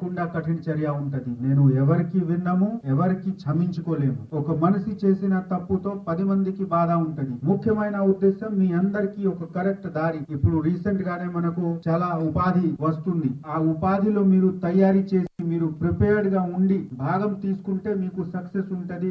తప్పకుండా కఠిన చర్య ఉంటది నేను ఎవరికి విన్నము ఎవరికి క్షమించుకోలేము ఒక మనిషి చేసిన తప్పుతో పది మందికి బాధ ఉంటది ముఖ్యమైన ఉద్దేశం మీ అందరికీ ఒక కరెక్ట్ దారి ఇప్పుడు రీసెంట్ గానే మనకు చాలా ఉపాధి వస్తుంది ఆ ఉపాధిలో మీరు తయారీ చేసి మీరు ప్రిపేర్డ్ గా ఉండి భాగం తీసుకుంటే మీకు సక్సెస్ ఉంటది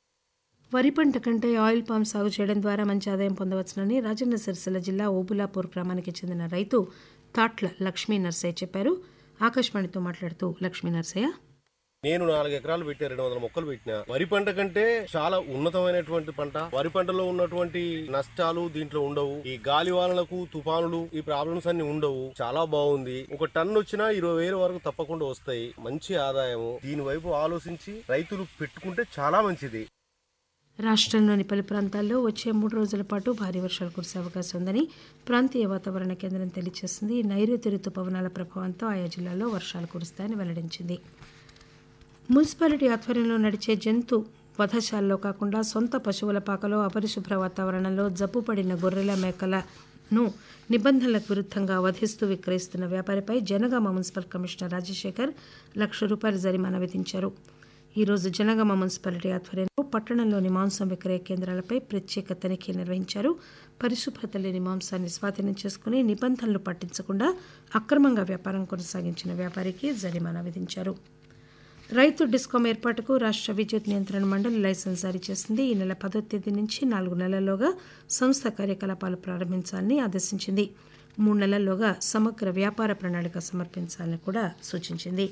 వరి పంట కంటే ఆయిల్ పామ్ సాగు చేయడం ద్వారా మంచి ఆదాయం పొందవచ్చునని రాజన్న సిరిసిల్ల జిల్లా ఓబులాపూర్ గ్రామానికి చెందిన రైతు తాట్ల లక్ష్మీ నర్సయ్య చెప్పారు ఆకాశవాణితో మాట్లాడుతూ లక్ష్మీ నర్సయ్య నేను నాలుగు ఎకరాలు పెట్టి రెండు వందల మొక్కలు పెట్టిన వరి పంట కంటే చాలా ఉన్నతమైనటువంటి పంట వరి పంటలో ఉన్నటువంటి నష్టాలు దీంట్లో ఉండవు ఈ గాలి వానలకు తుఫానులు ఈ ప్రాబ్లమ్స్ అన్ని ఉండవు చాలా బాగుంది ఒక టన్ వచ్చినా ఇరవై వేల వరకు తప్పకుండా వస్తాయి మంచి ఆదాయము దీని వైపు ఆలోచించి రైతులు పెట్టుకుంటే చాలా మంచిది రాష్ట్రంలోని పలు ప్రాంతాల్లో వచ్చే మూడు రోజుల పాటు భారీ వర్షాలు కురిసే అవకాశం ఉందని ప్రాంతీయ వాతావరణ కేంద్రం తెలియజేసింది నైరుతి రుతుపవనాల ప్రభావంతో ఆయా జిల్లాల్లో వర్షాలు కురుస్తాయని వెల్లడించింది మున్సిపాలిటీ ఆధ్వర్యంలో నడిచే జంతు వధశాలలో కాకుండా సొంత పశువుల పాకలో అపరిశుభ్ర వాతావరణంలో జబ్బుపడిన గొర్రెల మేకలను నిబంధనలకు విరుద్ధంగా వధిస్తూ విక్రయిస్తున్న వ్యాపారిపై జనగామ మున్సిపల్ కమిషనర్ రాజశేఖర్ లక్ష రూపాయల జరిమానా విధించారు ఈ రోజు జనగామ మున్సిపాలిటీ ఆధ్వర్యంలో పట్టణంలోని మాంసం విక్రయ కేంద్రాలపై ప్రత్యేక తనిఖీ నిర్వహించారు పరిశుభ్రత లేని మాంసాన్ని స్వాధీనం చేసుకుని నిబంధనలు పాటించకుండా అక్రమంగా వ్యాపారం కొనసాగించిన వ్యాపారికి జరిమానా విధించారు రైతు డిస్కాం ఏర్పాటుకు రాష్ట్ర విద్యుత్ నియంత్రణ మండలి లైసెన్స్ జారీ చేసింది ఈ నెల పదో తేదీ నుంచి నాలుగు నెలల్లోగా సంస్థ కార్యకలాపాలు ప్రారంభించాలని ఆదేశించింది మూడు నెలల్లోగా సమగ్ర వ్యాపార ప్రణాళిక సమర్పించాలని కూడా సూచించింది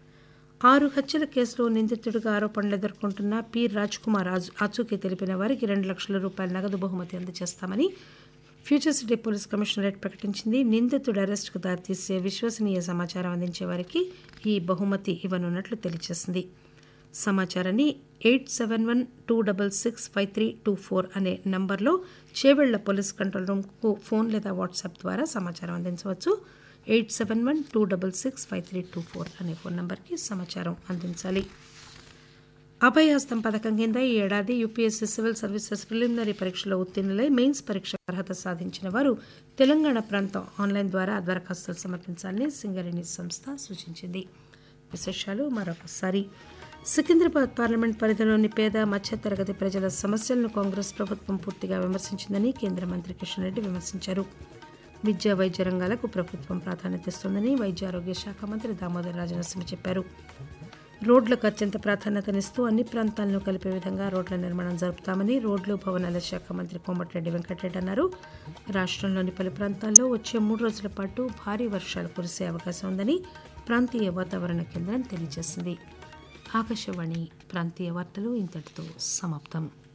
ఆరు హత్యల కేసులో నిందితుడిగా ఆరోపణలు ఎదుర్కొంటున్న పి రాజ్ కుమార్ ఆచూకీ తెలిపిన వారికి రెండు లక్షల రూపాయల నగదు బహుమతి అందజేస్తామని ఫ్యూచర్ సిటీ పోలీస్ కమిషనరేట్ ప్రకటించింది నిందితుడు అరెస్టుకు దారితీసే విశ్వసనీయ సమాచారం అందించే వారికి ఈ బహుమతి ఇవ్వనున్నట్లు తెలియజేసింది సమాచారాన్ని eight seven one two double six five three two four అనే నంబర్లో చేవెళ్ల పోలీస్ కంట్రోల్ రూమ్కు ఫోన్ లేదా వాట్సాప్ ద్వారా సమాచారం అందించవచ్చు eight seven one two double six five three two four అనే ఫోన్ నంబర్కి సమాచారం అందించాలి అభయహస్తం పథకం కింద ఈ ఏడాది యూపీఎస్సీ సివిల్ సర్వీసెస్ ప్రిలిమినరీ పరీక్షలో ఉత్తీర్ణులై మెయిన్స్ పరీక్ష అర్హత సాధించిన వారు తెలంగాణ ప్రాంతం ఆన్లైన్ ద్వారా దరఖాస్తులు సమర్పించాలని సింగరేణి సంస్థ సూచించింది విశేషాలు మరొకసారి సికింద్రాబాద్ పార్లమెంట్ పరిధిలోని పేద మధ్యతరగతి ప్రజల సమస్యలను కాంగ్రెస్ ప్రభుత్వం పూర్తిగా విమర్శించిందని కేంద్ర మంత్రి కిషన్ రెడ్డి విమర్శించారు విద్యా వైద్య రంగాలకు ప్రభుత్వం ప్రాధాన్యత ఇస్తోందని వైద్య ఆరోగ్య శాఖ మంత్రి దామోదర్ రాజనరసింహ చెప్పారు రోడ్లకు అత్యంత ప్రాధాన్యతనిస్తూ అన్ని ప్రాంతాలను కలిపే విధంగా రోడ్ల నిర్మాణం జరుపుతామని రోడ్లు భవనాల శాఖ మంత్రి కోమటిరెడ్డి వెంకటరెడ్డి అన్నారు రాష్ట్రంలోని పలు ప్రాంతాల్లో వచ్చే మూడు రోజుల పాటు భారీ వర్షాలు కురిసే అవకాశం ఉందని ప్రాంతీయ వాతావరణ కేంద్రం తెలియజేసింది ఆకాశవాణి ప్రాంతీయ వార్తలు ఇంతటితో సమాప్తం